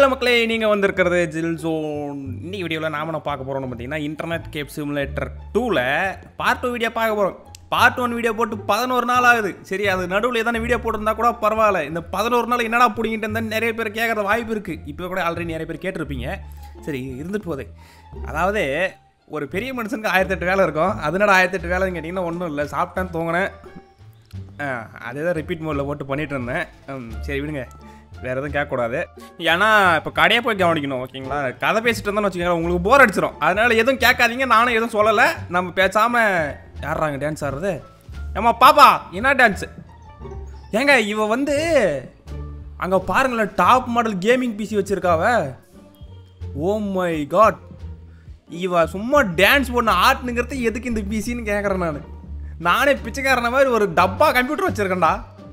Hello மக்களே நீங்கள் வந்திருக்கிறது ஜில் ஜோன் இன்னைக்கு வீடியோவில் நாம நான் பார்க்க போகிறோம்னு பார்த்தீங்கன்னா இன்டர்நெட் கேப் சிமுலேட்டர் டூவில் பார்ட் டூ வீடியோ பார்க்க போகிறோம் பார்ட் ஒன் வீடியோ போட்டு பதினோரு நாள் ஆகுது சரி அது நடுவில் எதனா வீடியோ போட்டிருந்தா கூட பரவாயில்ல இந்த பதினோரு நாள் என்னடா பிடிங்கிட்டு இருந்தா நிறைய பேர் கேட்குற வாய்ப்பு இருக்குது இப்போ கூட ஆல்ரெடி நிறைய பேர் கேட்டிருப்பீங்க சரி இருந்துட்டு போகுது அதாவது ஒரு பெரிய மனுஷனுக்கு ஆயிரத்தெட்டு வேலை இருக்கும் அதனால ஆயிரத்தெட்டு வேலைன்னு கேட்டிங்கன்னா ஒன்றும் இல்லை சாப்பிட்டேன் தூங்கினேன் ஆ, அதே தான் ரிப்பீட் மோடில் போட்டு பண்ணிட்டு இருந்தேன் ம், சரி விடுங்க வேறு எதுவும் கேட்கக்கூடாது ஏன்னா இப்போ கடையை போய் கவனிக்கணும் ஓகேங்களா கதை பேசிட்டு இருந்தோம்னு வச்சுக்கோங்களேன் உங்களுக்கு போர் அடிச்சிடும் அதனால எதுவும் கேட்காதீங்க நானும் எதுவும் சொல்லலை நம்ம பேசாமல் யாராங்க டான்ஸ் ஆடுறது ஏம்மா பாப்பா என்ன டான்ஸு ஏங்க இவ வந்து அங்கே பாருங்களேன் டாப் மாடல் கேமிங் பிசி வச்சுருக்காவ ஓ மை காட் இவ சும்மா டான்ஸ் பண்ண ஆட்டுனுங்கிறது எதுக்கு இந்த பிசின்னு கேட்குறேன் நான் நானே பிச்சைக்காரன மாதிரி ஒரு டப்பா கம்ப்யூட்டர் வச்சுருக்கேன்டா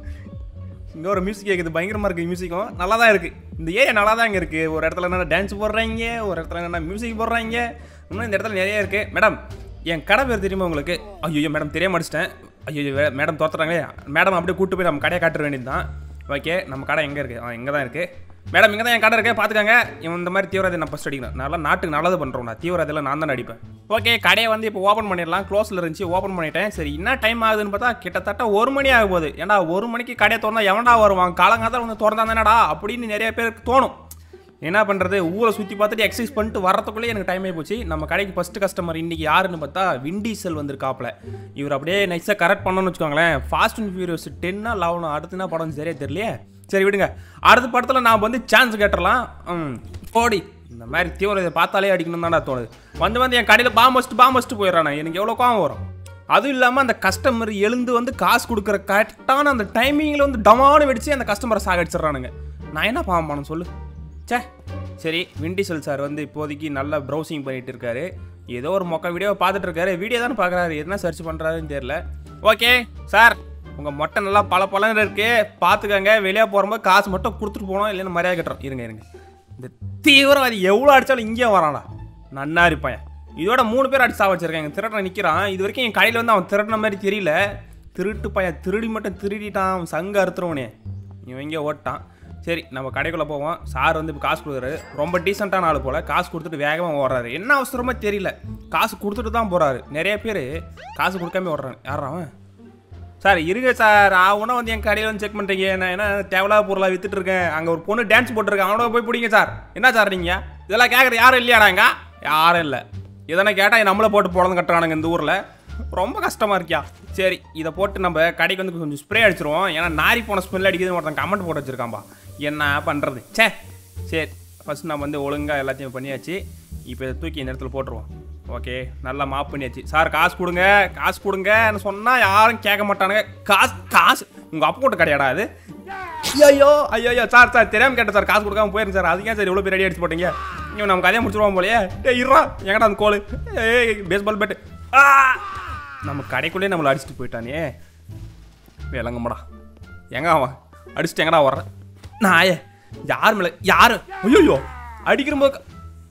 இங்கே ஒரு மியூசிக் கேட்குது பயங்கரமாக இருக்குது மியூசிக்கும் நல்லா தான் இருக்குது இந்த ஏரியா நல்லா தான் இங்கே இருக்குது ஒரு இடத்துல என்னென்ன டான்ஸ் போடுறாங்க ஒரு இடத்துல என்னென்ன மியூசிக் போடுறாங்க இன்னும் இந்த இடத்துல நிறைய இருக்குது மேடம் என் கடை பேர் தெரியுமா உங்களுக்கு ஐயோ மேடம் தெரிய மாட்டேன் ஐயோ மேடம் தோத்துறாங்களே மேடம் அப்படியே கூட்டு போய் நம்ம கடையை காட்டுற வேண்டியது தான் ஓகே நம்ம கடை எங்கே இருக்குது ஆ இங்கே தான் இருக்குது மேடம் இங்கே தான் என் கடை இருக்கு பார்த்துக்கங்க இவன் இந்த மாதிரி தீவிரவாதி நான் ஃபஸ்ட் அடிக்கணும் நல்லா நாட்டுக்கு நல்லது பண்ணுறோம் நான் தீவிரவாதியில் நான் தான் அடிப்பேன் ஓகே கடையை வந்து இப்போ ஓப்பன் பண்ணிடலாம் க்ளோஸில் இருந்துச்சு ஓப்பன் பண்ணிட்டேன் சரி என்ன டைம் ஆகுதுன்னு பார்த்தா கிட்டத்தட்ட ஒரு மணி ஆக போகுது ஏன்னா ஒரு மணிக்கு கடையை திறந்தா எவன்டா வருவான் காலங்காதான் வந்து திறந்தா தானடா அப்படின்னு நிறைய பேருக்கு தோணும் என்ன பண்ணுறது ஊரை சுற்றி பார்த்துட்டு எக்ஸசைஸ் பண்ணிட்டு வரத்துக்குள்ளே எனக்கு டைம் ஆகி போச்சு நம்ம கடைக்கு ஃபஸ்ட்டு கஸ்டமர் இன்றைக்கி யாருன்னு பார்த்தா விண்டீசல் வந்திருக்காப்ல இவர் அப்படியே நைஸாக கரெக்ட் பண்ணணும்னு வச்சுக்கோங்களேன் ஃபாஸ்ட் அண்ட் ஃபியூரியஸ் டென்னா லெவனோ அடுத்துனா படம் சரியா தெரியலையே சரி விடுங்க அடுத்த படத்தில் நான் வந்து சான்ஸ் கேட்டுறலாம் ம் போடி இந்த மாதிரி தீவிர இதை பார்த்தாலே அடிக்கணும் தான்டா தோணுது வந்து வந்து என் கடையில் பாம் வச்சுட்டு பாம் வச்சுட்டு போயிடுறானே எனக்கு எவ்வளோ கோவம் வரும் அதுவும் இல்லாமல் அந்த கஸ்டமர் எழுந்து வந்து காசு கொடுக்குற கரெக்டான அந்த டைமிங்கில் வந்து டமானு வெடிச்சு அந்த கஸ்டமரை சாகடிச்சிடுறானுங்க நான் என்ன பாவம் பண்ணணும் சொல்லு ச்சே சரி விண்டிசல் சார் வந்து இப்போதைக்கு நல்லா ப்ரௌசிங் பண்ணிட்டு இருக்காரு ஏதோ ஒரு மொக்க வீடியோ பார்த்துட்டு இருக்காரு வீடியோ தானே பார்க்குறாரு என்ன சர்ச் பண்ணுறாருன்னு தெரியல ஓகே சார் உங்கள் மொட்டை நல்லா பல பலன்னு இருக்கு பார்த்துக்கங்க வெளியே போகும்போது காசு மட்டும் கொடுத்துட்டு போனோம் இல்லைன்னு மரியாதை கட்டுறோம் இருங்க இருங்க இந்த தீவிரவாதி எவ்வளோ அடித்தாலும் இங்கேயே வரானா நன்னா இருப்பேன் இதோட மூணு பேர் அடிச்சு சாவச்சிருக்காங்க திருடன் நிற்கிறான் இது வரைக்கும் என் கடையில் வந்து அவன் திருடின மாதிரி தெரியல திருட்டு பையன் திருடி மட்டும் திருடிட்டான் அவன் சங்க அறுத்துருவனே இவன் இங்கே ஓட்டான் சரி நம்ம கடைக்குள்ளே போவோம் சார் வந்து இப்போ காசு கொடுக்குறாரு ரொம்ப டீசெண்டான ஆள் போல் காசு கொடுத்துட்டு வேகமாக ஓடுறாரு என்ன அவசரமோ தெரியல காசு கொடுத்துட்டு தான் போகிறாரு நிறைய பேர் காசு கொடுக்காம ஓடுறாங்க யாரா அவன் சார் இருங்க சார் அவனா வந்து என் கடையில் வந்து செக் பண்ணுறீங்க நான் என்ன தேவையில்லாத பொருளாக வித்துட்டு இருக்கேன் அங்கே ஒரு பொண்ணு டான்ஸ் போட்டிருக்கேன் அவனோட போய் பிடிங்க சார் என்ன சார் நீங்கள் இதெல்லாம் கேட்குற யாரும் இல்லையாடாங்க யாரும் இல்லை எதனா கேட்டால் நம்மளை போட்டு போடணும் கட்டுறானுங்க இந்த ஊரில் ரொம்ப கஷ்டமாக இருக்கியா சரி இதை போட்டு நம்ம கடைக்கு வந்து கொஞ்சம் ஸ்ப்ரே அடிச்சிருவோம் ஏன்னா நாரி போன ஸ்மெல் அடிக்குதுன்னு ஒருத்தன் கமெண்ட் போட்டு வச்சிருக்கான்பா என்ன பண்ணுறது சே சரி ஃபஸ்ட் நம்ம வந்து ஒழுங்காக எல்லாத்தையும் பண்ணியாச்சு இப்போ இதை தூக்கி இந்த இடத்துல போட்டுருவோம் ஓகே நல்லா மாப் பண்ணியாச்சு சார் காசு கொடுங்க காசு கொடுங்கன்னு சொன்னால் யாரும் கேட்க மாட்டானுங்க காசு காசு உங்கள் அப்பா போட்டு கிடையாடா அது ஐயோ ஐயோ சார் சார் தெரியாமல் கேட்டேன் சார் காசு கொடுக்காம போயிருங்க சார் அதுக்கே சார் இவ்வளோ பேர் ரெடி அடிச்சு போட்டீங்க இவன் நம்ம கதையை முடிச்சிருவோம் போலயே ஏ இருறா எங்கடா அந்த கோல் ஏய் பேஸ்பால் பேட்டு ஆ நம்ம கடைக்குள்ளேயே நம்மளை அடிச்சுட்டு போயிட்டானே விளங்குமாடா எங்க அவன் அடிச்சுட்டு எங்கடா வர்றேன் நாயே யார் மேலே யாரு ஐயோ அடிக்கிற போது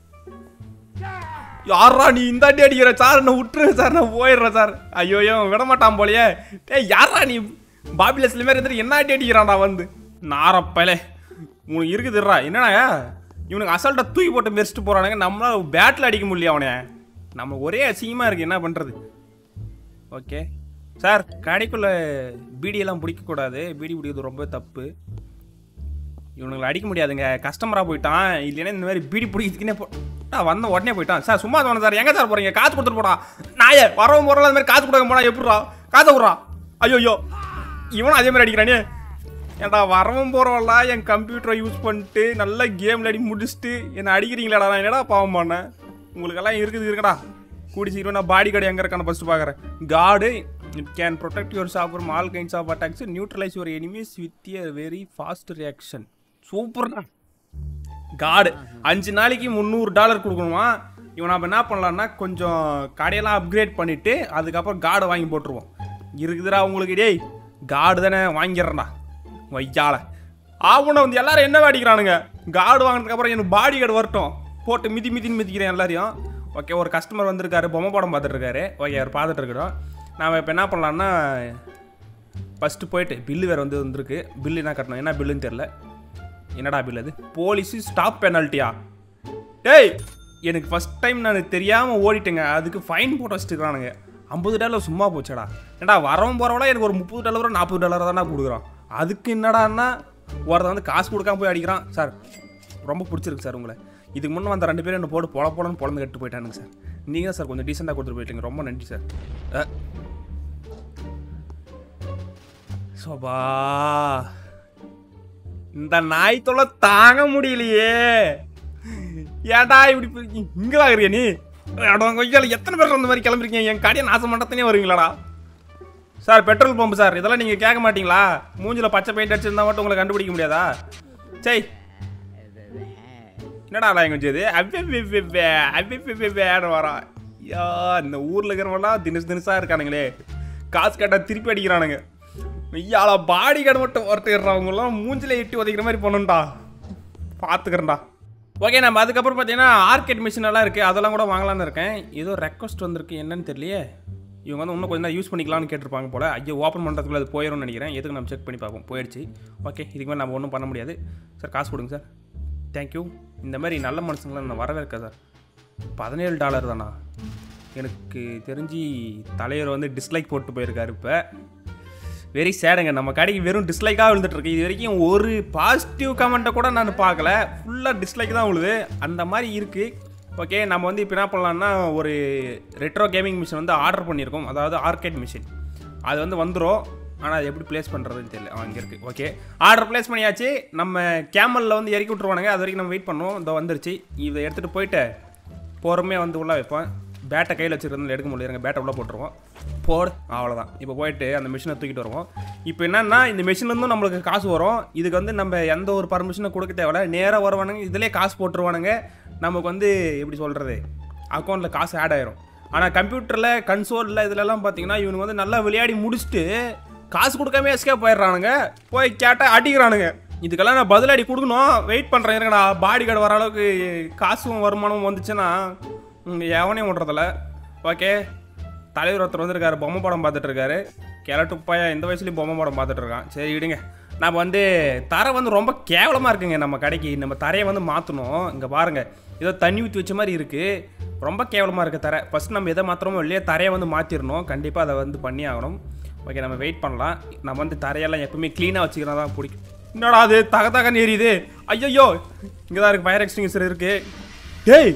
யாரா நீ இந்த அடி அடிக்கிற சார் நான் விட்டுரு சார் நான் போயிடுறேன் சார் ஐயோ விட மாட்டான் போலயே டேய் யாரா நீ பாபிலஸ்ல மாதிரி இருந்துட்டு என்ன அடி அடிக்கிறான்டா வந்து நாரப்பலே உனக்கு இருக்குதுடா என்னடா இவனுக்கு அசால்ட்டா தூக்கி போட்டு மெரிச்சிட்டு போறானுங்க நம்மளால பேட்டில் அடிக்க முடியல அவனே நம்ம ஒரே அசிங்கமா இருக்கு என்ன பண்றது ஓகே சார் கடைக்குள்ள பீடியெல்லாம் பிடிக்கக்கூடாது பீடி பிடிக்கிறது ரொம்ப தப்பு இவனுங்களை அடிக்க முடியாதுங்க கஸ்டமராக போயிட்டான் இல்லைன்னா இந்த மாதிரி பீடி பிடிக்கிறதுக்குனே போ நான் வந்த உடனே போயிட்டான் சார் சும்மா தானே சார் எங்கே சார் போகிறீங்க காசு கொடுத்துட்டு போடா நாயே வரவும் போகிறோம் அந்த மாதிரி காசு கொடுக்க போனா எப்படிடா காசை விட்றா ஐயோ இவனும் அதே மாதிரி அடிக்கிறானே ஏன்டா வரவும் போகிறவெல்லாம் என் கம்ப்யூட்டரை யூஸ் பண்ணிட்டு நல்லா கேம் விளையாடி முடிச்சுட்டு என்னை அடிக்கிறீங்களாடா நான் என்னடா பாவம் பண்ணேன் உங்களுக்கெல்லாம் இருக்குது இருக்குடா கூடி சீக்கிரம் நான் பாடி கார்டு எங்கே இருக்கான்னு ஃபஸ்ட்டு பார்க்குறேன் card it can protect your shop from all kinds of attacks neutralize your enemies with a very fast reaction சூப்பர்ண்ணா காடு அஞ்சு நாளைக்கு முந்நூறு டாலர் கொடுக்கணுமா இவன் நம்ம என்ன பண்ணலான்னா கொஞ்சம் கடையெல்லாம் அப்கிரேட் பண்ணிவிட்டு அதுக்கப்புறம் காடை வாங்கி போட்டுருவோம் இருக்குதுடா உங்களுக்கு டேய் காடு தானே வாங்கிடுறேன்டா வையால ஆவுன வந்து எல்லாரும் என்ன அடிக்கிறானுங்க காடு வாங்கினதுக்கப்புறம் எனக்கு பாடி கார்டு வரட்டும் போட்டு மிதி மிதின்னு மிதிக்கிறேன் எல்லாரையும் ஓகே ஒரு கஸ்டமர் வந்திருக்காரு பொம்மை படம் பார்த்துட்டு இருக்காரு ஓகே அவர் பார்த்துட்டு இருக்கிறோம் நாம் இப்போ என்ன பண்ணலான்னா ஃபஸ்ட்டு போயிட்டு பில்லு வேறு வந்து வந்திருக்கு பில்லு என்ன கட்டணும் என்ன பில்லுன்னு தெரில என்னடா பில் அது போலீஸு ஸ்டாப் பெனால்ட்டியா டேய் எனக்கு ஃபஸ்ட் டைம் நான் தெரியாமல் ஓடிட்டேங்க அதுக்கு ஃபைன் போட்டு வச்சுட்டுருக்கானுங்க ஐம்பது டாலர் சும்மா போச்சடா ஏன்டா வரவன் போகிறவள எனக்கு ஒரு முப்பது டாலரோ நாற்பது டாலர் தானே கொடுக்குறான் அதுக்கு என்னடான்னா ஒருத்தன் வந்து காசு கொடுக்காம போய் அடிக்கிறான் சார் ரொம்ப பிடிச்சிருக்கு சார் உங்களை இதுக்கு முன்னே வந்த ரெண்டு பேரும் என்ன போட்டு பொல பொலன்னு பொழந்து கட்டு போயிட்டானுங்க சார் நீங்கள் சார் கொஞ்சம் டீசெண்டாக கொடுத்துட்டு போயிட்டீங்க ரொம்ப நன்றி சார் அ. சோபா இந்த நாய் தொல்லை தாங்க முடியலையே ஏன்டா இப்படி போய் இங்க வாங்குறிய நீ அடம் கொய்யால எத்தனை பேர் அந்த மாதிரி கிளம்புறீங்க என் கடையை நாசம் பண்ணத்தனே வருவீங்களாடா சார் பெட்ரோல் பம்பு சார் இதெல்லாம் நீங்கள் கேட்க மாட்டீங்களா மூஞ்சில பச்சை பெயிண்ட் அடிச்சிருந்தா மட்டும் உங்களை கண்டுபிடிக்க முடியாதா சை என்னடா லாங்குவேஜ் இது அவ்வே அவ்வே வரான் ஐயா இந்த ஊரில் இருக்கிறவங்களாம் தினசு தினசா இருக்கானுங்களே காசு கேட்டால் திருப்பி அடிக்கிறானுங்க ஐயாளா பாடி கார்டு மட்டும் ஒருத்தர்றவங்களாம் மூஞ்சில எட்டி உதைக்கிற மாதிரி பண்ணணும்டா பார்த்துக்கிறேன்டா ஓகே நம்ம அதுக்கப்புறம் பார்த்தீங்கன்னா ஆர்கேட் மிஷின் எல்லாம் இருக்குது அதெல்லாம் கூட வாங்கலாம்னு இருக்கேன் ஏதோ ரெக்வஸ்ட் வந்திருக்கு என்னன்னு தெரியலையே இவங்க வந்து இன்னும் கொஞ்சம் நேரம் யூஸ் பண்ணிக்கலாம்னு கேட்டிருப்பாங்க போல ஐயோ ஓப்பன் பண்ணுறதுக்குள்ள அது போயிடும்னு நினைக்கிறேன் எதுக்கு நம்ம செக் பண்ணி பார்ப்போம் போயிடுச்சு ஓகே இதுக்கு மேலே நம்ம ஒன்றும் பண்ண முடியாது சார் காசு கொடுங்க சார் தேங்க்யூ இந்த மாதிரி நல்ல மனுஷங்களை நான் வரவேற்க சார் பதினேழு டாலர் தானா எனக்கு தெரிஞ்சு தலைவர் வந்து டிஸ்லைக் போட்டு போயிருக்காரு இப்போ வெரி சேடுங்க நம்ம கடைக்கு வெறும் டிஸ்லைக்காக விழுந்துட்டு இருக்கு இது வரைக்கும் ஒரு பாசிட்டிவ் கமெண்ட்டை கூட நான் பார்க்கல ஃபுல்லாக டிஸ்லைக் தான் விழுது அந்த மாதிரி இருக்குது ஓகே நம்ம வந்து இப்போ என்ன பண்ணலாம்னா ஒரு ரெட்ரோ கேமிங் மிஷின் வந்து ஆர்டர் பண்ணியிருக்கோம் அதாவது ஆர்கேட் மிஷின் அது வந்து வந்துடும் ஆனால் அது எப்படி ப்ளேஸ் பண்ணுறதுன்னு தெரியல அங்கே இருக்குது ஓகே ஆர்டர் ப்ளேஸ் பண்ணியாச்சு நம்ம கேமலில் வந்து இறக்கி விட்ருவானுங்க அது வரைக்கும் நம்ம வெயிட் பண்ணுவோம் இந்த வந்துருச்சு இதை எடுத்துகிட்டு போயிட்டு பொறுமையாக வந்து உள்ளே வைப்பேன் பேட்டை கையில் வச்சுருந்தாலும் எடுக்க முடியல பேட்டை உள்ளே போட்டுருவோம் போடு அவ்வளோதான் இப்போ போயிட்டு அந்த மிஷினை தூக்கிட்டு வருவோம் இப்போ என்னன்னா இந்த மிஷின்லேருந்தும் நம்மளுக்கு காசு வரும் இதுக்கு வந்து நம்ம எந்த ஒரு பர்மிஷனும் கொடுக்க தேவையில்ல நேராக வருவானுங்க இதிலே காசு போட்டுருவானுங்க நமக்கு வந்து எப்படி சொல்கிறது அக்கௌண்ட்டில் காசு ஆட் ஆயிரும் ஆனால் கம்ப்யூட்டரில் கன்சோலில் இதுலலாம் பார்த்தீங்கன்னா இவனுங்க வந்து நல்லா விளையாடி முடிச்சுட்டு காசு கொடுக்காம எஸ்கேப் போயிடுறானுங்க போய் கேட்டால் அடிக்கிறானுங்க இதுக்கெல்லாம் நான் பதிலடி கொடுக்கணும் வெயிட் பண்ணுறேன் இருக்கடா பாடி கார்டு வர அளவுக்கு காசும் வருமானமும் வந்துச்சுன்னா ம், எவனையும் விட்றதில்ல ஓகே தலைவர் ஒருத்தர் வந்திருக்காரு பொம்மை படம் பார்த்துட்டு இருக்காரு கிழட்டு பையன் இந்த வயசுலயும் பொம்மை படம் பார்த்துட்டு இருக்கான் சரி விடுங்க நம்ம வந்து தரை வந்து ரொம்ப கேவலமாக இருக்குங்க நம்ம கடைக்கு நம்ம தரையை வந்து மாற்றணும் இங்கே பாருங்க ஏதோ தண்ணி ஊற்றி வச்ச மாதிரி இருக்குது ரொம்ப கேவலமாக இருக்குது தரை ஃபஸ்ட் நம்ம எதை மாத்திரமோ இல்லையா தரையை வந்து மாற்றிடணும் கண்டிப்பாக அதை வந்து பண்ணி ஆகணும் ஓகே நம்ம வெயிட் பண்ணலாம் நம்ம வந்து தரையெல்லாம் எப்பவுமே க்ளீனாக வச்சுக்கிறதா தான் பிடிக்கும் என்னடா அது தக தகன்னு எரியுது ஐயோ இங்கே தான் இருக்குது ஃபயர் எக்ஸ்டிங்யூசர் இருக்குது டேய்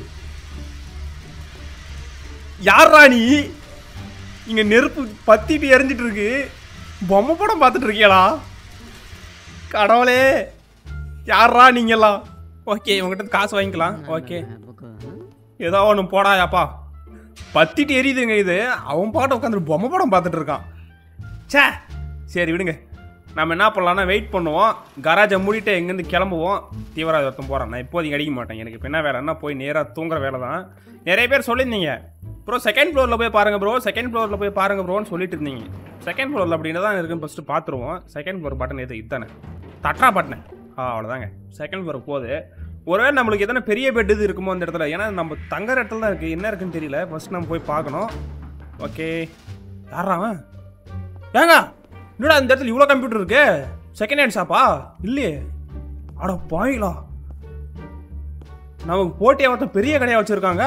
யாரா நீ இங்க நெருப்பு பத்திட்டு எரிஞ்சிட்டு இருக்கு பொம்மை படம் பார்த்துட்டு இருக்கியடா கடவுளே யாரா நீங்கெல்லாம் ஓகே இவங்ககிட்ட காசு வாங்கிக்கலாம் ஓகே ஏதோ ஒன்று போடாயாப்பா பத்திட்டு எரியுதுங்க இது அவன் பாட்டு உட்காந்து பொம்மை படம் பார்த்துட்டு இருக்கான் ச்சே சரி விடுங்க நம்ம என்ன பண்ணலாம்னா வெயிட் பண்ணுவோம் கராஜை மூடிட்டு எங்கேருந்து கிளம்புவோம் தீவிரவாதி ஒருத்தன் போகிறான் நான் இப்போதைக்கு அடிக்க மாட்டேன் எனக்கு இப்போ என்ன வேலைன்னா போய் நேராக தூங்குற வேலை தான் நிறைய பேர் சொல்லியிருந்தீங்க ப்ரோ செகண்ட் ஃப்ளோரில் போய் பாருங்க ப்ரோ செகண்ட் ஃப்ளோரில் போய் பாருங்க ப்ரோன்னு சொல்லிட்டு இருந்தீங்க செகண்ட் ஃப்ளோரில் அப்படின்னு தான் இருக்குன்னு ஃபஸ்ட்டு பார்த்துருவோம் செகண்ட் ஃப்ளோர் பட்டன் எது இதுதானே தட்டா பட்டனே ஆ அவ்வளோதாங்க செகண்ட் ஃப்ளோர் போகுது ஒருவேளை நம்மளுக்கு எதனா பெரிய பெட் இது இருக்குமோ அந்த இடத்துல ஏன்னா நம்ம தங்குற இடத்துல தான் இருக்குது என்ன இருக்குன்னு தெரியல ஃபஸ்ட் நம்ம போய் பார்க்கணும் ஓகே யாரா அவன் ஏங்க என்னடா இந்த இடத்துல இவ்வளோ கம்ப்யூட்டர் இருக்கு செகண்ட் ஹேண்ட் ஷாப்பா இல்லையே அட பாய்களா நமக்கு போட்டியை ஒருத்தன் பெரிய கடையாக வச்சுருக்காங்க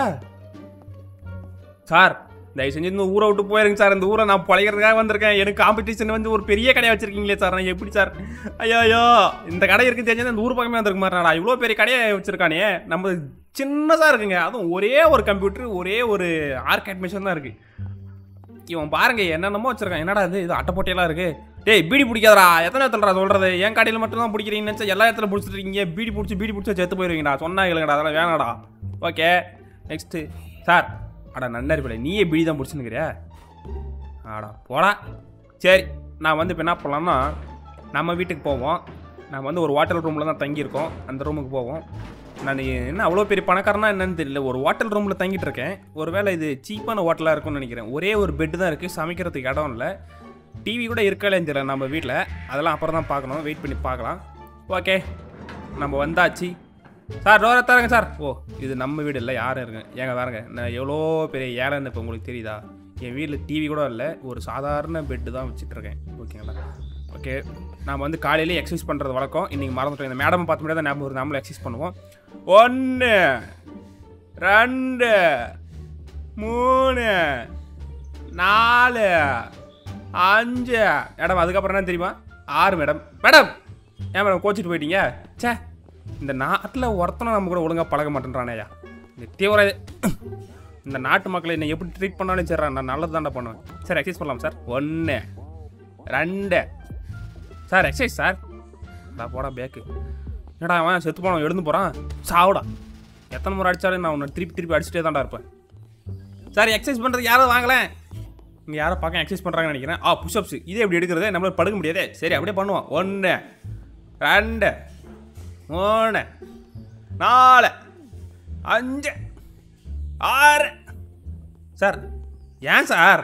சார் தயவு செஞ்சு இந்த ஊரை விட்டு போயிருங்க சார் இந்த ஊரை நான் பழைக்கிறதுக்காக வந்திருக்கேன் எனக்கு காம்படிஷன் வந்து ஒரு பெரிய கடையை வச்சிருக்கீங்களே சார் நான் எப்படி சார் ஐயோ ஐயோ இந்த கடை இருக்கு தெரிஞ்சது இந்த ஊர் பக்கமே வந்திருக்க மாட்டேன் இவ்வளோ பெரிய கடையை வச்சிருக்கானே நம்ம சின்னதாக இருக்குங்க அதுவும் ஒரே ஒரு கம்ப்யூட்டர் ஒரே ஒரு ஆர்கேட் மிஷின் தான் இருக்குது இவன் பாருங்க என்னென்னமோ வச்சிருக்கான் என்னடா இது இது அட்டை போட்டியெல்லாம் இருக்கு டேய் பீடி பிடிக்காதடா எத்தனை இடத்துலடா சொல்றது என் கடையில் மட்டும் தான் பிடிக்கிறீங்கன்னு நினச்சா எல்லா இடத்துல பிடிச்சிட்டு இருக்கீங்க பீடி பிடிச்சி பீடி பிடிச்சி செத்து போயிருவீங்கடா சொன்னா இல்லைங்கடா அதெல்லாம் வேணாடா ஓகே நெக்ஸ்ட்டு சார் அடா நன்னாரி பிள்ளை நீயே பீடி தான் பிடிச்சினுக்கிறியா ஆடா போடா சரி நான் வந்து இப்போ என்ன பண்ணலாம்னா நம்ம வீட்டுக்கு போவோம் நம்ம வந்து ஒரு ஹோட்டல் ரூமில் தான் தங்கியிருக்கோம் அந்த ரூமுக்கு போவோம் நான் என்ன அவ்வளோ பெரிய பணக்காரனா என்னன்னு தெரியல ஒரு ஹோட்டல் ரூமில் தங்கிட்டு இருக்கேன் ஒருவேளை இது சீப்பான ஹோட்டலாக இருக்கும்னு நினைக்கிறேன் ஒரே ஒரு பெட்டு தான் இருக்குது சமைக்கிறதுக்கு இடம் இல்லை டிவி கூட இருக்கலேன்னு தெரியல நம்ம வீட்டில் அதெல்லாம் அப்புறம் தான் பார்க்கணும் வெயிட் பண்ணி பார்க்கலாம் ஓகே நம்ம வந்தாச்சு சார் டோரை தரங்க சார் ஓ இது நம்ம வீடு இல்லை யாரும் இருக்கு ஏங்க பாருங்க நான் எவ்வளோ பெரிய ஏழைன்னு இப்போ உங்களுக்கு தெரியுதா என் வீட்டில் டிவி கூட இல்லை ஒரு சாதாரண பெட்டு தான் வச்சுட்டு இருக்கேன் ஓகேங்களா ஓகே நாம் வந்து காலையிலே எக்ஸசைஸ் பண்ணுறது வழக்கம் இன்றைக்கி மறந்துட்டோம் இந்த மேடம் பார்த்து முடியாது ஞாபகம் வருது நம்மளும் எக்ஸசைஸ் பண்ணுவோம் ஒன்று ரெண்டு மூணு நாலு அஞ்சு மேடம் அதுக்கப்புறம் என்ன தெரியுமா ஆறு மேடம் மேடம் ஏன் மேடம் கோச்சிட்டு போயிட்டீங்க ச்சே இந்த நாட்டில் ஒருத்தனை நம்ம கூட ஒழுங்காக பழக மாட்டேன்றானேயா இந்த தீவிர இந்த நாட்டு மக்களை என்னை எப்படி ட்ரீட் பண்ணாலும் சரி நான் நல்லது தாண்டா பண்ணுவேன் சார் எக்ஸசைஸ் பண்ணலாம் சார் ஒன்று ரெண்டு சார் எக்ஸசைஸ் சார் நான் போடா பேக்கு என்னடா அவன் செத்து போனவன் எழுந்து போகிறான் சாவுடா எத்தனை முறை அடித்தாலும் நான் உன்னை திருப்பி திருப்பி அடிச்சுட்டே தான்டா இருப்பேன் சார் எக்ஸசைஸ் பண்ணுறதுக்கு யாரும் வாங்கலேன் இங்கே யாரோ பார்க்க எக்ஸசைஸ் பண்ணுறாங்கன்னு நினைக்கிறேன் ஆ புஷ்அப்ஸ் இதே எப்படி எடுக்கிறது நம்மளால படுக்க முடியாதே சரி அப்படியே பண்ணுவோம் ஒன்று ரெண்டு மூணு நாலு அஞ்சு ஆறு சார் ஏன் சார்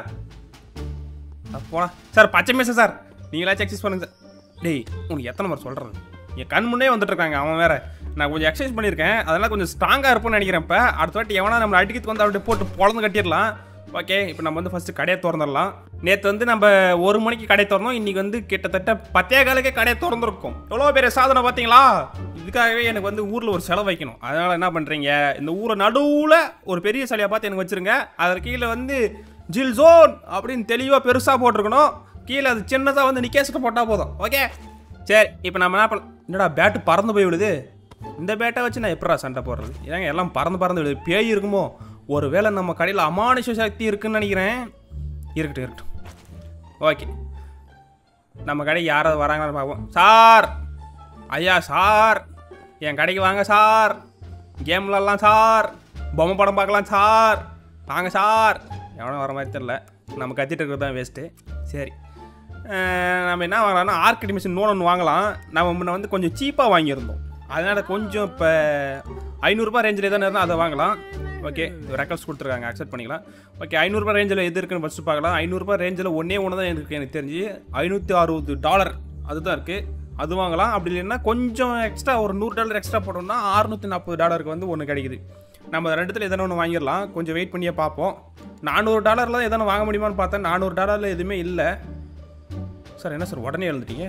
போடா சார் பச்சை மேசம் சார் நீங்களாச்சும் எக்ஸசைஸ் பண்ணுங்க சார் டேய் உனக்கு எத்தனை முறை சொல்கிறது என் கண் முன்னே வந்துட்டு இருக்காங்க அவன் வேற நான் கொஞ்சம் எக்ஸசைஸ் பண்ணியிருக்கேன் அதெல்லாம் கொஞ்சம் ஸ்ட்ராங்காக இருப்போம்னு நினைக்கிறேன் இப்போ அடுத்த வாட்டி எவனா நம்மளை அடிக்கிறதுக்கு வந்து அப்படியே போட்டு பொழந்து கட்டிடலாம் ஓகே இப்போ நம்ம வந்து ஃபஸ்ட்டு கடையை திறந்துடலாம் நேற்று வந்து நம்ம ஒரு மணிக்கு கடை திறந்தோம் இன்றைக்கி வந்து கிட்டத்தட்ட பத்தே காலுக்கே கடையை திறந்துருக்கும் எவ்வளோ பெரிய சாதனை பார்த்தீங்களா இதுக்காகவே எனக்கு வந்து ஊரில் ஒரு செலவு வைக்கணும் அதனால் என்ன பண்ணுறீங்க இந்த ஊரை நடுவில் ஒரு பெரிய சிலையை பார்த்து எனக்கு வச்சுருங்க அதற்கு கீழே வந்து ஜில் ஜோன் அப்படின்னு தெளிவாக பெருசாக போட்டிருக்கணும் கீழே அது சின்னதாக வந்து நிக்கேஸ்க்கு போட்டால் போதும் ஓகே சரி இப்போ நம்ம என்ன பண்ண என்னடா பேட்டு பறந்து போய் விழுது இந்த பேட்டை வச்சு நான் எப்படா சண்டை போடுறது ஏங்க எல்லாம் பறந்து பறந்து விழுது பேய் இருக்குமோ ஒருவேளை நம்ம கடையில் அமானுஷ சக்தி இருக்குன்னு நினைக்கிறேன் இருக்கட்டும் இருக்கட்டும் ஓகே நம்ம கடைக்கு யாராவது வராங்கன்னு பார்ப்போம் சார் ஐயா சார் என் கடைக்கு வாங்க சார் கேம்லலாம் சார் பொம்மை படம் பார்க்கலாம் சார் வாங்க சார் எவனும் வர மாதிரி தெரில நம்ம கத்திட்டு இருக்கிறது தான் வேஸ்ட்டு சரி அஹ் நம்ம என்ன வாங்கலாம்னா ஆர்கிட் மிஷின் நோன் ஒன்று வாங்கலாம் நம்ம முன்ன வந்து கொஞ்சம் சீப்பாக வாங்கியிருந்தோம் அதனால் கொஞ்சம் இப்போ ஐநூறுரூபா ரேஞ்சில் எதாவது இருந்தால் அதை வாங்கலாம் ஓகே ரெக்கார்ட்ஸ் கொடுத்துருக்காங்க அக்செப்ட் பண்ணிக்கலாம் ஓகே ஐநூறுரூபா ரேஞ்சில் எது இருக்குன்னு ஃபஸ்ட்டு பார்க்கலாம் ஐநூறுரூபா ரேஞ்சில் ஒன்றே ஒன்று தான் எனக்கு எனக்கு தெரிஞ்சு ஐநூற்றி அறுபது டாலர் அதுதான் இருக்குது அது வாங்கலாம் அப்படி இல்லைன்னா கொஞ்சம் எக்ஸ்ட்ரா ஒரு நூறு டாலர் எக்ஸ்ட்ரா போட்டோம்னா அறுநூற்றி நாற்பது டாலருக்கு வந்து ஒன்று கிடைக்குது நம்ம ரெண்டுத்தில் எதனா ஒன்று வாங்கிடலாம் கொஞ்சம் வெயிட் பண்ணியே பார்ப்போம் நானூறு டாலரில் எதனா வாங்க முடியுமான்னு பார்த்தா நானூறு டாலரில் எதுவுமே இல்லை சார் என்ன சார் உடனே எழுந்துட்டீங்க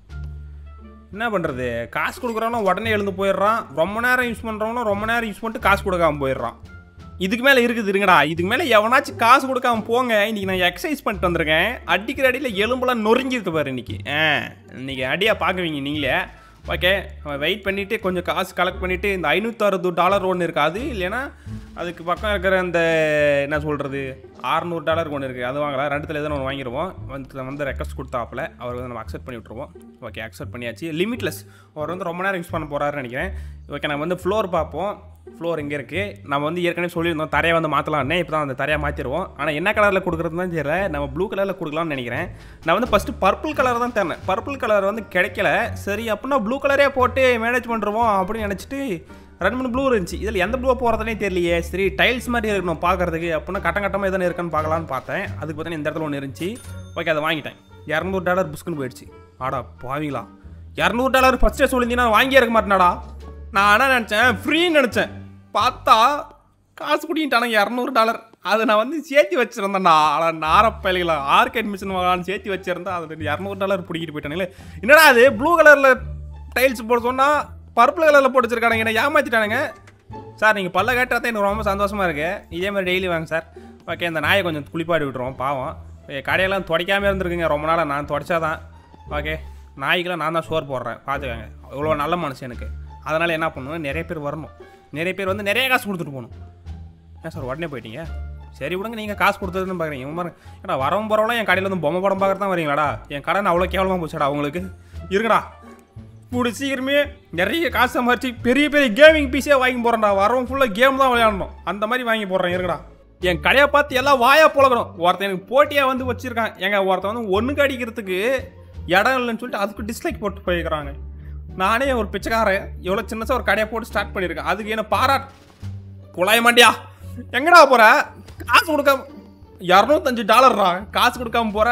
என்ன பண்ணுறது காசு கொடுக்குறவனும் உடனே எழுந்து போயிடுறான் ரொம்ப நேரம் யூஸ் பண்ணுறவனும் ரொம்ப நேரம் யூஸ் பண்ணிட்டு காசு கொடுக்காம போயிடுறான் இதுக்கு மேலே இருக்குது இருங்கடா இதுக்கு மேலே எவனாச்சும் காசு கொடுக்காம போங்க இன்னைக்கு நான் எக்ஸசைஸ் பண்ணிட்டு வந்திருக்கேன் அடிக்கிற அடியில் எலும்பெல்லாம் நொறுங்கிருக்கு பாரு இன்னைக்கு ஆ இன்னைக்கு அடியாக பார்க்குவீங்க நீங்களே ஓகே வெயிட் பண்ணிவிட்டு கொஞ்சம் காசு கலெக்ட் பண்ணிவிட்டு இந்த ஐநூற்றறுபது டாலர் ஒன்று இருக்காது இல்லைன்னா அதுக்கு பக்கம் இருக்கிற அந்த என்ன சொல்கிறது அறநூறு டாலருக்கு ஒன்று இருக்குது அது வாங்கலாம் ரெண்டுத்தில் எதனா ஒன்று வாங்கிடுவோம் வந்து வந்து ரெக்வஸ்ட் கொடுத்தாப்புல அவர் வந்து நம்ம அக்செப்ட் பண்ணி விட்ருவோம் ஓகே அக்செப்ட் பண்ணியாச்சு லிமிட்லெஸ் அவர் வந்து ரொம்ப நேரம் யூஸ் பண்ண போகிறாருன்னு நினைக்கிறேன் ஓகே நம்ம வந்து ஃப்ளோர் பார்ப்போம் ஃப்ளோர் இங்கே இருக்குது நம்ம வந்து ஏற்கனவே சொல்லியிருந்தோம் தரையை வந்து மாற்றலாம்னே இப்போ தான் அந்த தரையை மாற்றிடுவோம் ஆனால் என்ன கலரில் கொடுக்குறது தான் தெரியல நம்ம ப்ளூ கலரில் கொடுக்கலாம்னு நினைக்கிறேன் நான் வந்து ஃபஸ்ட்டு பர்பிள் கலர் தான் தேர்னேன் பர்பிள் கலர் வந்து கிடைக்கல சரி அப்படின்னா ப்ளூ கலரே போட்டு மேனேஜ் பண்ணுறோம் அப்படின்னு நினச்சிட்டு ரெண்டு மூணு ப்ளூ இருந்துச்சு இதில் எந்த ப்ளூ போகிறதுனே தெரியலையே சரி டைல்ஸ் மாதிரி இருக்கணும் பார்க்கறதுக்கு அப்படின்னா கட்டம் கட்டமாக எதனா இருக்கான்னு பார்க்கலான்னு பார்த்தேன் அதுக்கு பார்த்தீங்கன்னா இந்த இடத்துல ஒன்று இருந்துச்சு ஓகே அதை வாங்கிட்டேன் இரநூறு டாலர் புஸ்க்குன்னு போயிடுச்சு ஆடா பாவீங்களா இரநூறு டாலர் ஃபஸ்ட்டே சொல்லியிருந்தீங்கன்னா வாங்கியே இருக்க மாட்டேனாடா நான் என்ன நினச்சேன் ஃப்ரீன்னு நினச்சேன் பார்த்தா காசு குடிக்கிட்டானுங்க இரநூறு டாலர் அதை நான் வந்து சேர்த்து வச்சிருந்தேன்டா ஆனால் நாரப்பயலிகளா ஆர்க் அட்மிஷன் வாங்கலாம்னு சேர்த்து வச்சிருந்தேன் அது இரநூறு டாலர் பிடிக்கிட்டு போயிட்டானுங்களே என்னடா அது ப்ளூ கலரில் டைல்ஸ் போட சொன்னால் பர்பிள் கலரில் போட்டு வச்சிருக்கானுங்க என்ன ஏமாத்திட்டானுங்க சார் நீங்கள் பல்ல கேட்டால் எனக்கு ரொம்ப சந்தோஷமாக இருக்கு இதே மாதிரி டெய்லி வாங்க சார் ஓகே இந்த நாயை கொஞ்சம் குளிப்பாடி விட்டுருவோம் பாவம் ஏ, கடையெல்லாம் துடைக்காம இருந்திருக்குங்க ரொம்ப நாளாக நான் துடைச்சாதான் ஓகே நாய்க்கெல்லாம் நான் தான் சோறு போடுறேன் பார்த்துக்கோங்க இவ்வளோ நல்ல மனுஷன் எனக்கு அதனால் என்ன பண்ணுவேன் நிறைய பேர் வரணும் நிறைய பேர் வந்து நிறைய காசு கொடுத்துட்டு போகணும் ஏன் சார் உடனே போயிட்டீங்க சரி விடுங்க நீங்கள் காசு கொடுத்ததுன்னு பார்க்குறீங்க இவன் பாருங்க ஏடா வரவும் போகிறவங்களாம் என் கடையில் வந்து பொம்மை படம் பார்க்கறது தான் வரீங்களாடா என் கடை அவ்வளோ கேவலமாக போச்சுடா உங்களுக்கு இருங்கடா கூடி சீக்கிரமே நிறைய காசு சம்பாரிச்சு பெரிய பெரிய கேமிங் பீஸே வாங்கி போகிறேன்டா வரவும் ஃபுல்லாக கேம் தான் விளையாடணும் அந்த மாதிரி வாங்கி போடுறேன் இருங்கடா என் கடையை பார்த்து எல்லாம் வாயா புழக்கணும் ஒருத்தன் எனக்கு போட்டியாக வந்து வச்சிருக்கான் எங்க ஒருத்தன் வந்து ஒன்றுக்கு அடிக்கிறதுக்கு இடம் இல்லைன்னு சொல்லிட்டு அதுக்கு டிஸ்லைக் போட்டு போயிருக்கிறாங்க நானே ஒரு பிச்சைக்காரன் எவ்வளோ சின்னசா ஒரு கடையை போட்டு ஸ்டார்ட் பண்ணியிருக்கேன் அதுக்கு என்ன பாராட் குழாய மாட்டியா எங்கடா போற காசு கொடுக்காம இரநூத்தஞ்சு டாலர்ரா காசு கொடுக்காம போற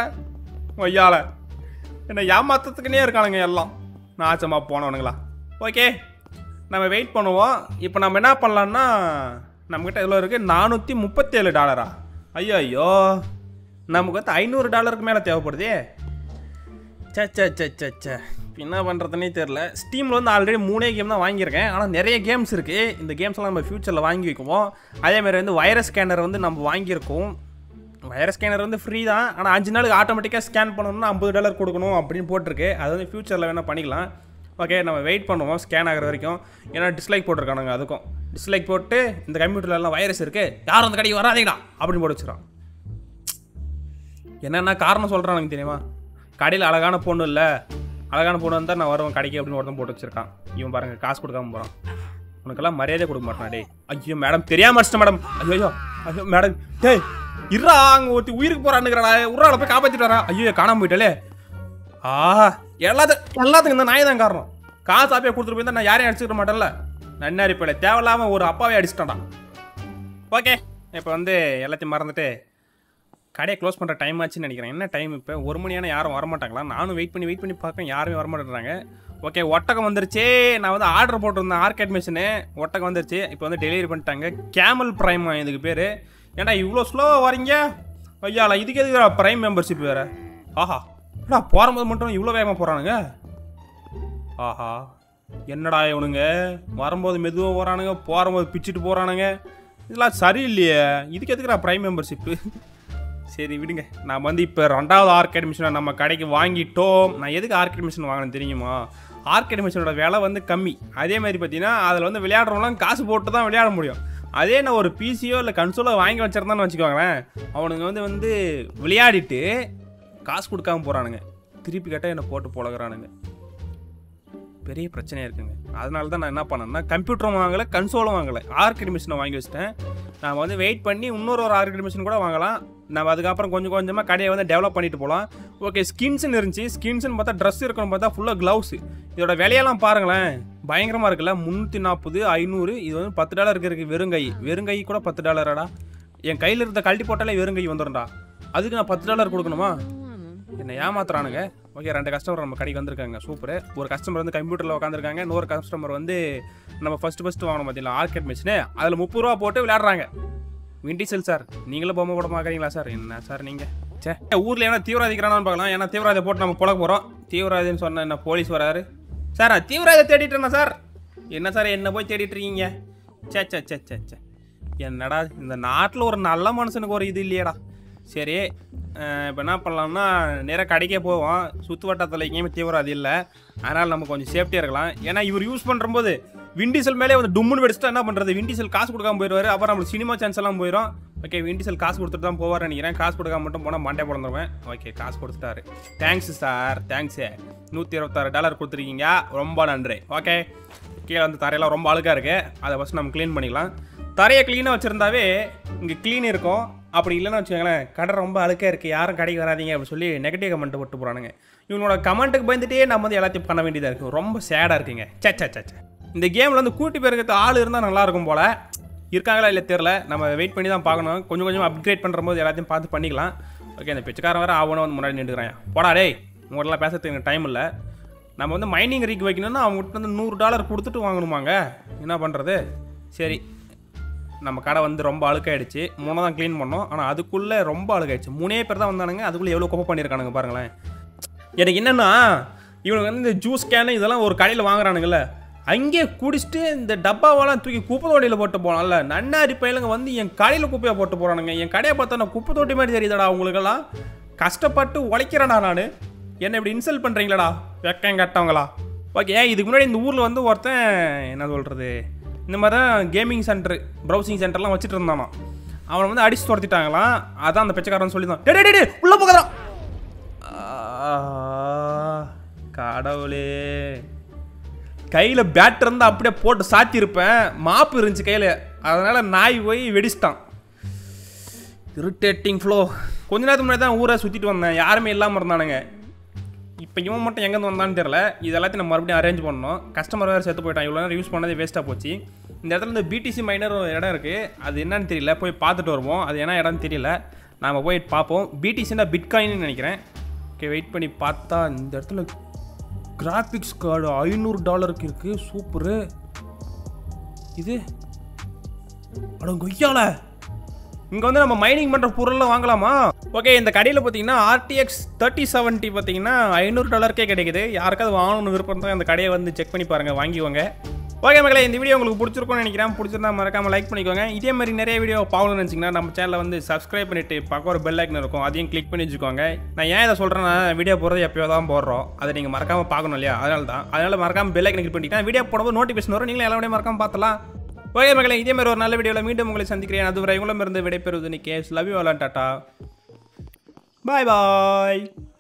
ஐயால என்ன ஏமாத்துறதுக்குனே இருக்கானுங்க எல்லாம் நாச்சமா போனவனுங்களா ஓகே நம்ம வெயிட் பண்ணுவோம் இப்போ நம்ம என்ன பண்ணலான்னா நம்மக்கிட்ட எவ்வளோ இருக்குது நானூற்றி முப்பத்தேழு டாலரா ஐயோ ஐயோ நமக்கு வந்து ஐநூறு டாலருக்கு மேலே தேவைப்படுதே சே சே சே சே சே என்ன பண்ணுறதுனே தெரில ஸ்டீமில் வந்து ஆல்ரெடி மூணே கேம் தான் வாங்கியிருக்கேன் ஆனால் நிறைய கேம்ஸ் இருக்குது இந்த கேம்ஸ்லாம் நம்ம ஃப்யூச்சரில் வாங்கி வைக்குவோம் அதேமாதிரி வந்து வைரஸ் ஸ்கேனர் வந்து நம்ம வாங்கியிருக்கோம் வைரஸ் ஸ்கேனர் வந்து ஃப்ரீ தான் ஆனால் அஞ்சு நாளுக்கு ஆட்டோமேட்டிக்காக ஸ்கேன் பண்ணணும்னா ஐம்பது டாலர் கொடுக்கணும் அப்படின்னு போட்டிருக்கு அது வந்து ஃப்யூச்சரில் வேணால் பண்ணிக்கலாம் ஓகே நம்ம வெயிட் பண்ணுவோம் ஸ்கேன் ஆகிற வரைக்கும் ஏன்னா டிஸ்லைக் போட்டிருக்கானுங்க அதுக்கும் டிஸ்லைக் போட்டு இந்த கம்ப்யூட்டர்லாம் வைரஸ் இருக்குது யாரும் அந்த கடைக்கு வராதீங்கடா அப்படின்னு போட்டு வச்சுருக்கான் என்னென்ன காரணம் சொல்கிறானுங்க தெரியுமா கடையில் அழகான பொண்ணு இல்லை அழகான பொண்ணு வந்தால் நான் வருவேன் கடைக்கு அப்படின்னு ஒருத்தன் போட்டு வச்சிருக்கான் இவன் பாருங்க காசு கொடுக்காம போகிறான் உனக்கெல்லாம் மரியாதை கொடுக்க மாட்டான் டேய் ஐயோ மேடம் தெரியாம அடிச்சிட்ட மேடம் ஐயோ ஐயோ ஐயோ மேடம் டேய் இருறா அங்கே ஒருத்தி உயிருக்கு போகிறான்னுக்கிறா உருவால போய் காப்பாற்றிட்டு வரா ஐயோ காணாம போயிட்டாலே ஆ எல்லாத்துக்கும் எல்லாத்துக்கும் இந்த நாய் தான் காரணம் காசு ஆப்பியா கொடுத்துட்டு போயிருந்தா நான் யாரையும் அடிச்சுக்க மாட்டேன்ல நன்னாரி பிள்ளை தேவையில்லாம ஒரு அப்பாவே அடிச்சிட்டான்டா ஓகே இப்போ வந்து எல்லாத்தையும் மறந்துட்டு கடையை க்ளோஸ் பண்ணுற டைம் ஆச்சுன்னு நினைக்கிறேன் என்ன டைம் இப்போ ஒரு மணியான யாரும் வரமாட்டாங்களா நானும் வெயிட் பண்ணி வெயிட் பண்ணி பார்க்கேன் யாருமே வரமாட்டேறாங்க ஓகே ஒட்டகம் வந்துருச்சு நான் வந்து ஆர்டர் போட்டிருந்தேன் ஆர்கேட் மிஷினு ஒட்டகம் வந்துருச்சு இப்போ வந்து டெலிவரி பண்ணிட்டாங்க கேமல் ப்ரைம் இதுக்கு பேர் ஏன்னா இவ்வளோ ஸ்லோவாக வரீங்க ஐயால இதுக்கு எதுக்கு ப்ரைம் மெம்பர்ஷிப் வேறு ஆஹா என்னடா போகும்போது மட்டும் இவ்வளோ வேகமாக போகிறானுங்க ஆஹா என்னடா இவனுங்க வரும்போது மெதுவாக போகிறானுங்க போகும்போது பிச்சுட்டு போகிறானுங்க இதெல்லாம் சரியில்லையே இதுக்கு எதுக்குடா ப்ரைம் மெம்பர்ஷிப்பு சரி விடுங்க நான் வந்து இப்போ ரெண்டாவது ஆர்கேட் மிஷினை நம்ம கடைக்கு வாங்கிட்டோம் நான் எதுக்கு ஆர்கேட் மிஷின் வாங்கினேன் தெரியுமா ஆர்கேட் மிஷினோட விலை வந்து கம்மி அதே மாதிரி பார்த்தீங்கன்னா அதில் வந்து விளையாடுறவங்களாம் காசு போட்டு தான் விளையாட முடியும் அதே நான் ஒரு பிசியோ இல்லை கன்சோலோ வாங்கி வச்சிருந்தான்னு வச்சுக்கோங்களேன் அவனுங்க வந்து வந்து விளையாடிட்டு காசு கொடுக்காம போகிறானுங்க திருப்பி கேட்டால் என்னை போட்டு புழகுறானுங்க பெரிய பிரச்சனையாக இருக்குங்க அதனால தான் நான் என்ன பண்ணேன்னா கம்ப்யூட்டரும் வாங்கலை கன்சோலும் வாங்கலை ஆர்கிட் மிஷினை வாங்கி வச்சிட்டேன் நான் வந்து வெயிட் பண்ணி இன்னொரு ஒரு ஆர்கிட் மிஷின் கூட வாங்கலாம் நம்ம அதுக்கப்புறம் கொஞ்சம் கொஞ்சமாக கடையை வந்து டெவலப் பண்ணிட்டு போகலாம் ஓகே ஸ்கின்ஸ்னு இருந்துச்சு ஸ்கின்ஸ்னு பார்த்தா ட்ரெஸ் இருக்கணும் பார்த்தா ஃபுல்லாக க்ளவுஸ் இதோட விலையெல்லாம் பாருங்களேன் பயங்கரமாக இருக்குல்ல முந்நூற்றி நாற்பது ஐநூறு இது வந்து பத்து டாலர் இருக்கு வெறுங்கை வெறுங்கை கூட பத்து டாலராடா என் கையில் இருந்த கழட்டி போட்டாலே வெறுங்கை வந்துடும்டா அதுக்கு நான் பத்து டாலர் கொடுக்கணுமா என்னை ஏமாத்துறானுங்க ஓகே ரெண்டு கஸ்டமர் நம்ம கடைக்கு வந்திருக்காங்க சூப்பர் ஒரு கஸ்டமர் வந்து கம்ப்யூட்டரில் உட்காந்துருக்காங்க இன்னொரு கஸ்டமர் வந்து நம்ம ஃபஸ்ட்டு ஃபஸ்ட்டு வாங்கணும் பார்த்தீங்களா ஆர்கேட் மிஷினு அதில் முப்பது ரூபா போட்டு விளையாடுறாங்க விண்டிசல் சார் நீங்களும் பொம்மை போட மாக்கிறீங்களா சார் என்ன சார் நீங்கள் சே ஊரில் என்ன தீவிரவாதிக்கிறானு பார்க்கலாம் ஏன்னா தீவிரவாதியை போட்டு நம்ம புழக்க போகிறோம் தீவிரவாதின்னு சொன்ன என்ன போலீஸ் வராரு சார் நான் தீவிரவாதியை தேடிட்டு இருந்தேன் சார் என்ன சார் என்ன போய் தேடிட்டு இருக்கீங்க சே சே சே சே சே என்னடா இந்த நாட்டில் ஒரு நல்ல மனுஷனுக்கு ஒரு இது இல்லையேடா சரி இப்போ என்ன பண்ணலாம்னா நேராக கடைக்கே போவோம் சுற்று வட்டத்தில் எங்கேயுமே தீவிரவாதி இல்லை அதனால் நம்ம கொஞ்சம் சேஃப்டியாக இருக்கலாம் ஏன்னா இவர் யூஸ் பண்ணும்போது விண்டிசல் மேலே வந்து டும்முன்னு வெடிச்சிட்டா என்ன பண்ணுறது விண்டிசல் காசு கொடுக்காம போயிடுவார் அப்புறம் நம்மளுக்கு சினிமா சான்ஸ் எல்லாம் போயிடும் ஓகே விண்டிசல் காசு கொடுத்துட்டு தான் போவார் நினைக்கிறேன் காசு கொடுக்காம மட்டும் போனால் மண்டே பிறந்துருவேன் ஓகே காசு கொடுத்துட்டாரு தேங்க்ஸ் சார் தேங்க்ஸு நூற்றி இருபத்தாறு டாலர் கொடுத்துருக்கீங்க ரொம்ப நன்றி ஓகே கீழே வந்து தரையெல்லாம் ரொம்ப அழுக்காக இருக்குது அதை ஃபஸ்ட் நம்ம க்ளீன் பண்ணிக்கலாம் தரையை க்ளீனாக வச்சுருந்தாவே இங்கே க்ளீன் இருக்கும் அப்படி இல்லைன்னு வச்சுக்கோங்களேன் கடை ரொம்ப அழுக்காக இருக்குது யாரும் கடைக்கு வராதீங்க அப்படின்னு சொல்லி நெகட்டிவ் கமெண்ட் போட்டு போகிறானுங்க இவனோட கமெண்ட்டுக்கு பயந்துட்டே நம்ம வந்து எல்லாத்தையும் பண்ண வேண்டியதாக இருக்குது ரொம்ப சேடாக இருக்குங்க சே சே சே சே இந்த கேமில் வந்து கூட்டி பேருக்கு ஆள் இருந்தால் நல்லாயிருக்கும் போல் இருக்காங்களா இல்லை தெரில நம்ம வெயிட் பண்ணி தான் பார்க்கணும் கொஞ்சம் கொஞ்சம் அப்கிரேட் பண்ணுற போது எல்லாத்தையும் பார்த்து பண்ணிக்கலாம் ஓகே இந்த பிச்சைக்காரன் வேறு ஆகணும் வந்து முன்னாடி நின்றுக்கிறான் போடா டேய் உங்கள்கிட்ட பேசுறதுக்கு எனக்கு டைம் இல்லை நம்ம வந்து மைனிங் ரீக் வைக்கணும்னா அவங்ககிட்ட வந்து நூறு டாலர் கொடுத்துட்டு வாங்கணுமாங்க என்ன பண்ணுறது சரி நம்ம கடை வந்து ரொம்ப அழுக்காயிடுச்சு மூணு தான் க்ளீன் பண்ணோம் ஆனால் அதுக்குள்ளே ரொம்ப அழுக்காயிடுச்சு மூணே பேர் தான் வந்தானுங்க அதுக்குள்ளே எவ்வளோ குப்பை பண்ணியிருக்கானுங்க பாருங்களேன் எனக்கு என்னென்னா இவனுக்கு வந்து இந்த ஜூஸ் கேனு இதெல்லாம் ஒரு கடையில் வாங்குறானுங்கல்ல அங்கேயே குடிச்சிட்டு இந்த டப்பாவெல்லாம் தூக்கி குப்பை தொட்டியில் போட்டு போகலாம்ல நன்னாரி பயிலுங்க வந்து என் கடையில் குப்பையை போட்டு போகிறானுங்க என் கடையை பார்த்தா நான் குப்பை தொட்டி மாதிரி தெரியுதாடா உங்களுக்கெல்லாம் கஷ்டப்பட்டு உழைக்கிறேன்டா நான் என்ன இப்படி இன்சல்ட் பண்ணுறீங்களாடா வெக்கம் கட்டவங்களா ஓகே இதுக்கு முன்னாடி இந்த ஊரில் வந்து ஒருத்தன் என்ன சொல்கிறது இந்த மாதிரி தான் கேமிங் சென்டர் ப்ரௌசிங் சென்டர்லாம் வச்சுட்டு இருந்தானா அவனை வந்து அடிச்சு துரத்திட்டாங்களாம் அதான் அந்த பிச்சைக்காரன் சொல்லி தான் டே டே, டே, டே உள்ளே போகிறான் கடவுளே கையில் பேட் இருந்தால் அப்படியே போட்டு சாத்தியிருப்பேன் மாப்பு இருந்துச்சு கையில் அதனால் நாய் போய் வெடிச்சிட்டான் இரிட்டேட்டிங் ஃப்ளோ கொஞ்ச நேரத்துக்கு முன்னாடி தான் ஊரை சுற்றிட்டு வந்தேன் யாருமே இல்லாமல் இருந்தானுங்க இப்போ இவன் மட்டும் எங்கேருந்து வந்தான்னு தெரில இது எல்லாத்தையும் நம்ம மறுபடியும் அரேஞ்ச் பண்ணணும் கஸ்டமர் வேறு செத்து போயிட்டான் இவ்வளோ நேரம் யூஸ் பண்ணதே வேஸ்ட்டாக போச்சு இந்த இடத்துல இந்த பிடிசி மைனர் ஒரு இடம் இருக்குது அது என்னன்னு தெரியல போய் பார்த்துட்டு வருவோம் அது என்ன இடம்னு தெரியல நாம் போய் பார்ப்போம் பிடிசின்னா பிட்காயின்னு நினைக்கிறேன் ஓகே வெயிட் பண்ணி பார்த்தா இந்த இடத்துல கிராஃபிக்ஸ் கார்டு ஐநூறு டாலருக்கு இருக்குது சூப்பரு இது அட கொய்யால இங்கே வந்து நம்ம மைனிங் பண்ணுற பொருள்லாம் வாங்கலாமா ஓகே இந்த கடையில் பார்த்தீங்கன்னா ஆர்டிஎக்ஸ் தேர்ட்டி செவன்ட்டி பார்த்தீங்கன்னா ஐநூறு டாலருக்கே கிடைக்குது யாருக்காவது வாங்கணும்னு விருப்பம் தான் இந்த கடையை வந்து செக் பண்ணி பாருங்கள் வாங்கிக்கோங்க ஓகே மக்களே இந்த வீடியோ உங்களுக்கு பிடிச்சிருக்கும்னு நினைக்கிறேன் பிடிச்சிருந்தா மறக்காம லைக் பண்ணிக்கோங்க இதே மாதிரி நிறைய வீடியோ பார்க்கணும்னு நினச்சிங்கன்னா நம்ம சேனலை வந்து சப்ஸ்கிரைப் பண்ணிட்டு பக்கம் ஒரு பெல் ஐக்கன் இருக்கும் அதையும் கிளிக் பண்ணி வச்சுக்கோங்க நான் ஏன் இதை சொல்கிறேன்னா வீடியோ போகிறது எப்பயோ தான் போடுறோம் அதை நீங்கள் மறக்காம பார்க்கணும் இல்லையா அதனால தான் அதனால மறக்காம பெல் ஐக்கன் கிளிக் பண்ணிட்டீங்கன்னா வீடியோ போடும்போது நோட்டிஃபிகேஷன் வரும் நீங்களும் எல்லாமே மறக்காம பார்த்தலாம் ஓகே மக்களே இதே மாதிரி ஒரு நல்ல வீடியோவில் மீண்டும் உங்களை சந்திக்கிறேன் அதுவரை உங்களும் இருந்து விடைபெறுவது நிக்கேஸ் லவ் யூ ஆலன் டாட்டா பாய் பாய்